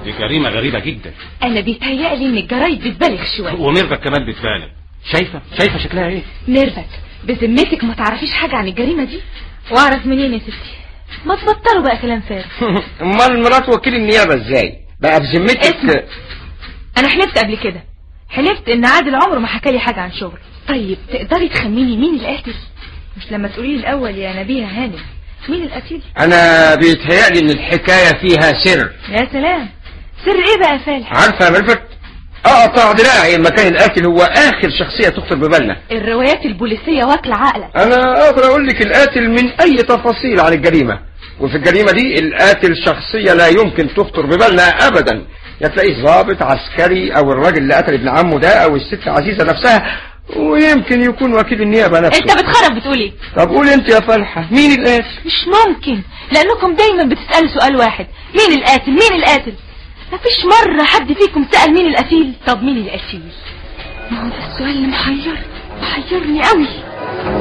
دي جريمة غريبة جدا انا بيتهيألي ان الجرايد بتبالغ شوية وميرفت كمان بتبالغ شايفة شايفة شكلها ايه ميرفت بذمتك ما تعرفيش حاجة عن الجريمة دي واعرف منين يا ستي ما تبطلوا بقى كلام فارغ امال مرات وكيل النيابه ازاي بقى بذمتك اسمع. انا حلفت قبل كده حلفت ان عادل عمره ما حكى لي حاجة عن شغل طيب تقدري تخميني مين القاتل مش لما تقولي لي الاول يا نبيهة هانم مين القتيل انا بيتهيألي ان الحكايه فيها سر يا سلام سر ايه بقى يا فالح عارفه يا ملفت اقطع دراعي لما كان القاتل هو اخر شخصيه تخطر ببالنا الروايات البوليسية واكلة عقلك انا اقدر اقول لك القاتل من اي تفاصيل عن الجريمه وفي الجريمه دي القاتل شخصيه لا يمكن تخطر ببالنا ابدا يا تلاقيه ضابط عسكري او الراجل اللي قتل ابن عمه ده او الست عزيزه نفسها ويمكن يكون وكيل النيابه نفسه انت بتخرب بتقول ايه طب قول انت يا فلحه مين القاتل مش ممكن لانكم دايما بتسألوا سؤال واحد مين القاتل مين القاتل مفيش مرة حد فيكم سأل مين القتيل طب مين القتيل ما هو ده السؤال اللي محير محيرني قوي